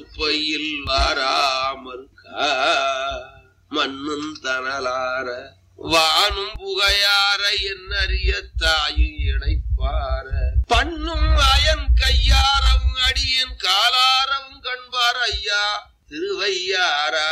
திருப்பையில் வாராமற் மண்ணும் தனலார வானும் புகையார என்னறிய தாயும் இணைப்பார பண்ணும் அயன் கையாரவும் அடியன் காலாரவும் கண்பார் ஐயா திருவையாரா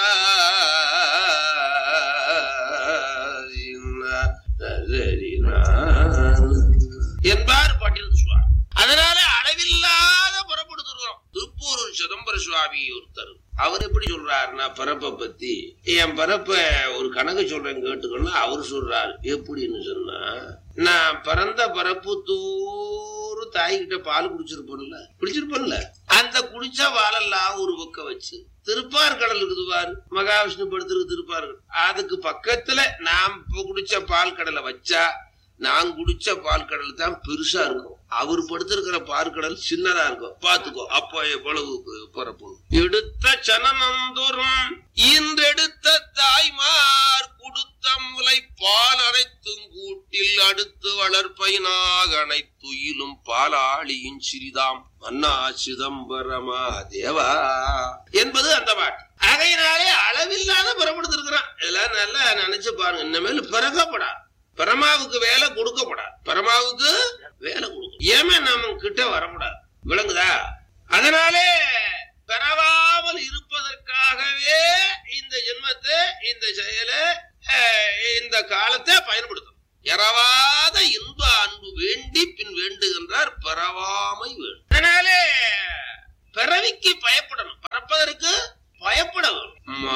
என்பார் பாட்டில் சுவாமி அதனால அளவில்லாத புறப்படுத்துறோம் திருப்பூர் சிதம்பர சுவாமி ஒருத்தர் அவர் எப்படி சொல்றாருன்னா பிறப்பை பத்தி என் பிறப்ப ஒரு கணக்கு சொல்றேன் கேட்டுக்கணும் அவர் சொல்றாரு எப்படின்னு சொன்னா நான் பிறந்த பிறப்பு தூரு தாய்கிட்ட பால் குடிச்சிருப்பேன்ல குடிச்சிருப்பேன்ல அந்த குடிச்ச பாலெல்லாம் ஒரு பக்கம் வச்சு திருப்பார் கடல் இருக்குது பாரு மகாவிஷ்ணு படுத்திருக்கு திருப்பார் அதுக்கு பக்கத்துல நாம் இப்ப குடிச்ச பால் கடலை வச்சா நான் குடிச்ச பால் கடல் தான் பெருசா இருக்கும் அவர் படுத்திருக்கிற பாற்கடல் சின்னதா இருக்கும் பாத்துக்கோ அப்போ எவ்வளவு பிறப்பு எடுத்த சனநந்தோறும் இன்றெடுத்த தாய்மார் குடுத்த முலை பால் அனைத்தும் கூட்டில் அடுத்து வளர்ப்பைனாக அனைத்துயிலும் பாலாளியின் சிறிதாம் மன்னா சிதம்பரமா தேவா என்பது அந்த பாட்டு அதையினாலே அளவில்லாத புறப்படுத்திருக்கிறான் இதெல்லாம் நல்லா நினைச்சு பாருங்க இனிமேல் பிறக்கப்படா பரமாவுக்கு வேலை கொடுக்கப்படாது பரமாவுக்கு வேலை கொடுக்கும் ஏமே நாம கிட்ட வரக்கூடாது விளங்குதா அதனாலே பெறவாமல் இருப்பதற்காகவே இந்த ஜென்மத்தை இந்த செயலை அஹ், இந்த காலத்தை பயன்படுத்தணும் எறவாத இன்ப அன்பு வேண்டி பின் வேண்டுகின்றார் பரவாமை வேண்டும் அதனாலே பிறவிக்கு பயப்படணும் பறப்பதற்கு பயப்பட வேணும்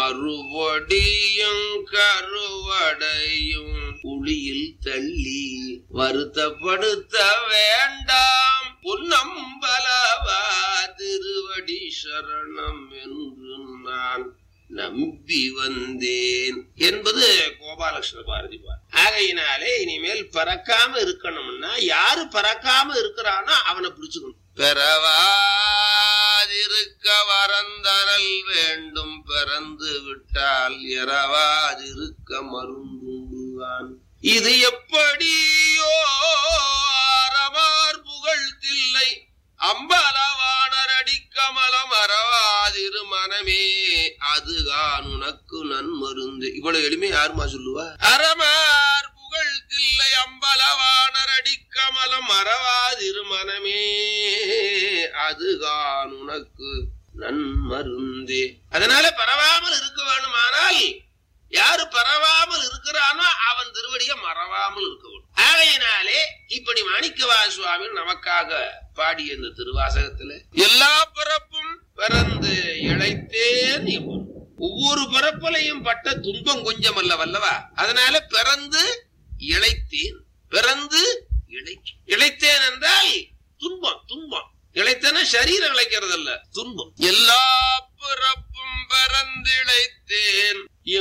மறுபடியும் கருவடையும் குழியில் தள்ளி வருத்தப்படுத்த வேண்டாம் பொன்னம்பலவா திருவடி சரணம் என்று நான் நம்பி வந்தேன் என்பது கோபாலகிருஷ்ண பாரதி பார் ஆகையினாலே இனிமேல் பறக்காம இருக்கணும்னா யாரு பறக்காம இருக்கிறானோ அவனை பிடிச்சுக்கணும் பெறவாதிருக்க வரந்தரல் வேண்டும் பிறந்து விட்டால் எறவாதிருக்க மருந்துண்டுவான் இது எப்படியோ அறமார் புகழ்த்தில்லை அம்பலவாணர் அடிக்கமலம் அறவாதிரு மனமே அதுதான் உனக்கு நன்மருந்து இவ்வளவு எளிமை யாருமா சொல்லுவா அறமார் புகழ்த்தில்லை அம்பலவாணர் அடிக்கமலம் அறவாதிரு மனமே அதுதான் உனக்கு நன்மருந்தே அதனால பரவாமல் இருக்க வேணுமானால் யாரு பரவாமல் இருக்கிறானோ அவன் திருவடியை மறவாமல் இருக்க வேண்டும் ஆகையினாலே இப்படி மாணிக்கவா சுவாமி நமக்காக பாடிய இந்த திருவாசகத்துல எல்லா பிறப்பும் பிறந்து இழைத்தேன் என்பது. ஒவ்வொரு பிறப்பிலையும் பட்ட துன்பம் கொஞ்சம் அல்ல வல்லவா அதனால பிறந்து இழைத்தேன் பிறந்து இழை இழைத்தேன் என்றால் துன்பம் துன்பம் இழைத்தன சரீரம் இழைக்கிறது அல்ல துன்பம் எல்லா பிறப்பும் பிறந்திழைத்தேன்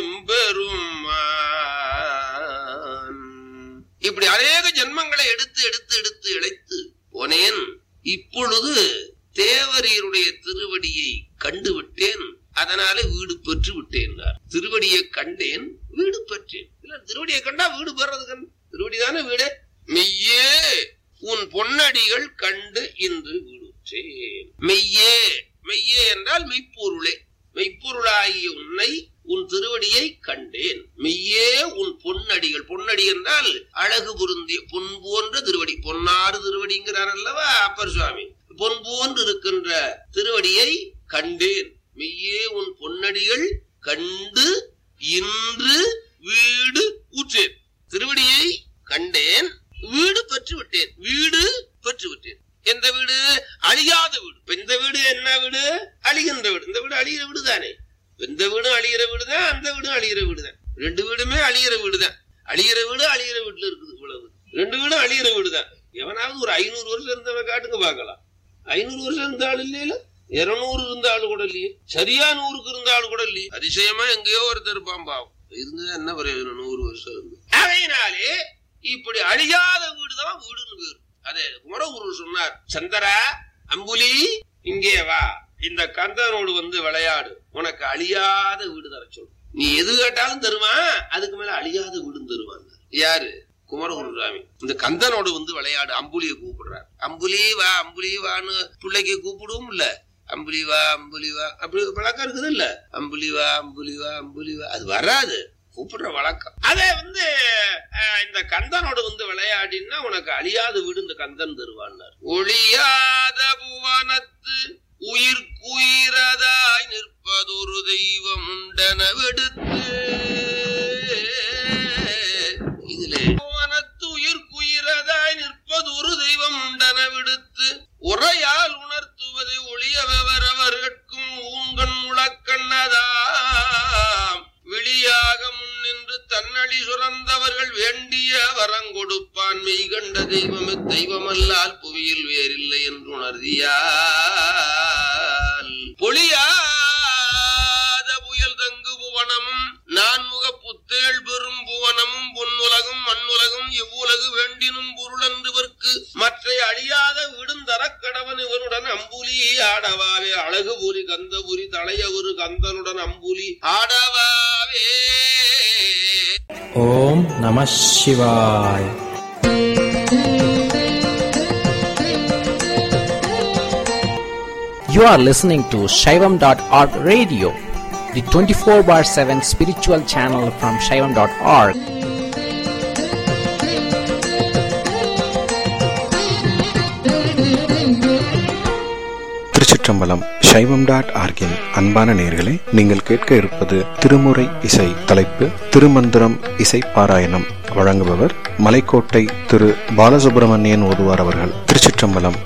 எம்பெருமான் இப்படி அநேக ஜென்மங்களை எடுத்து எடுத்து எடுத்து இழைத்து போனேன் இப்பொழுது தேவரீருடைய திருவடியை கண்டு விட்டேன் அதனால வீடு பெற்று விட்டேன் திருவடியை கண்டேன் வீடு பெற்றேன் இல்ல திருவடியை கண்டா வீடு பெறது திருவடி தானே வீடு மெய்யே உன் பொன்னடிகள் கண்டு இன்று வீடுற்றேன் மெய்யே மெய்யே என்றால் மெய்ப்பொருளே மெய்ப்பொருளாகிய உன்னை உன் திருவடியை கண்டேன் மெய்யே உன் பொன்னடிகள் பொன்னடி என்றால் அழகு பொருந்திய பொன் போன்ற திருவடி பொன்னாறு திருவடிங்கிறார் அல்லவா அப்பர் சுவாமி பொன் போன்று இருக்கின்ற திருவடியை கண்டேன் மெய்யே உன் பொன்னடிகள் கண்டு இன்று வீடு ஊற்றேன் திருவடியை கண்டேன் வீடு பெற்று விட்டேன் வீடு பெற்று விட்டேன் எந்த வீடு அழியாத வீடு இப்ப இந்த வீடு என்ன வீடு அழிகின்ற வீடு இந்த வீடு அழிகிற வீடு தானே இந்த வீடும் அழிகிற வீடு தான் அந்த வீடும் அழிகிற வீடு தான் ரெண்டு வீடுமே அழிகிற வீடு தான் அழிகிற வீடு அழிகிற வீட்டுல இருக்குது இவ்வளவு ரெண்டு வீடும் அழிகிற வீடு தான் எவனாவது ஒரு ஐநூறு வருஷம் இருந்தவன் காட்டுங்க பார்க்கலாம் ஐநூறு வருஷம் இருந்த ஆள் இல்லையில இருநூறு இருந்த ஆளு கூட இல்லையே சரியா நூறுக்கு இருந்த ஆளு கூட இல்லையே அதிசயமா எங்கேயோ ஒருத்தர் இருப்பான் பாவம் இருந்தது என்ன பிரயோஜனம் நூறு வருஷம் இருந்து அதையினாலே இப்படி அழியாத வீடுதான் வீடுன்னு பேரு அதே குமரகுரு சொன்னார் சந்தரா அம்புலி இங்கே வா இந்த கந்தனோடு வந்து விளையாடு உனக்கு அழியாத வீடு தர சொல்லு நீ எது கேட்டாலும் தருவான் அதுக்கு மேல அழியாத வீடும் தருவான் யாரு குமரகுரு சாமி இந்த கந்தனோடு வந்து விளையாடு அம்புலியை கூப்பிடுறார் அம்புலி வா அம்புலி வான்னு பிள்ளைக்கு கூப்பிடுவோம் இல்ல அம்புலிவா அம்புலிவா அப்படி ஒரு பழக்கம் இருக்குது இல்ல அம்புலிவா அம்புலிவா அம்புலிவா அது வராது கூப்பிடுற வழக்கம் அதே வந்து அஹ், இந்த கந்தனோடு வந்து விளையாடினா உனக்கு அழியாத வீடு இந்த கந்தன் தருவான்னார் ஒழியாத புவனத்து உயிர்க்குயிரதாய் நிற்பதொரு தெய்வம் உண்டனவெடுத்து இதுல புவனத்து உயிர்க்குயிரதாய் நிற்பதொரு தெய்வம் உண்டனவெடுத்து உரையால் உணர்த்துவது ஒளியவரவர்கட்கும் ஊங்கண் முழக்கண்ணதாம் விழியாக முன்னின்று தன்னடி சுரந்தவர்கள் வேண்டிய வரங்கொடுப்பான் மெய் கண்ட தெய்வமே தெய்வமல்லால் புவியில் வேறில்லை என்று உணர்தியால் பொழியாத புயல் தங்கு புவனமும் நான்முக புத்தேள் பெரும் புவனமும் பொன்னுலகும் மண்ணுலகும் எவ்வுலகு வேண்டினும் பொருளன்றுவர்க்கு மற்ற அழியாத விடுந்தரக்கடவன் இவனுடன் அம்புலி ஆடவாவே அழகு புரி கந்தபுரி தலைய ஒரு கந்தனுடன் அம்புலி ஆடவாவே ஓம் நம சிவாய் You are listening to Shaivam.org radio, the 24 bar 7 spiritual channel from Shaivam.org. திருச்சிற்றம்பலம் சைவம் டாட் ஆர்கின் அன்பான நேயர்களே நீங்கள் கேட்க இருப்பது திருமுறை இசை தலைப்பு திருமந்திரம் இசை பாராயணம் வழங்குபவர் மலைக்கோட்டை திரு பாலசுப்பிரமணியன் ஓதுவார் அவர்கள் திருச்சிற்றம்பலம்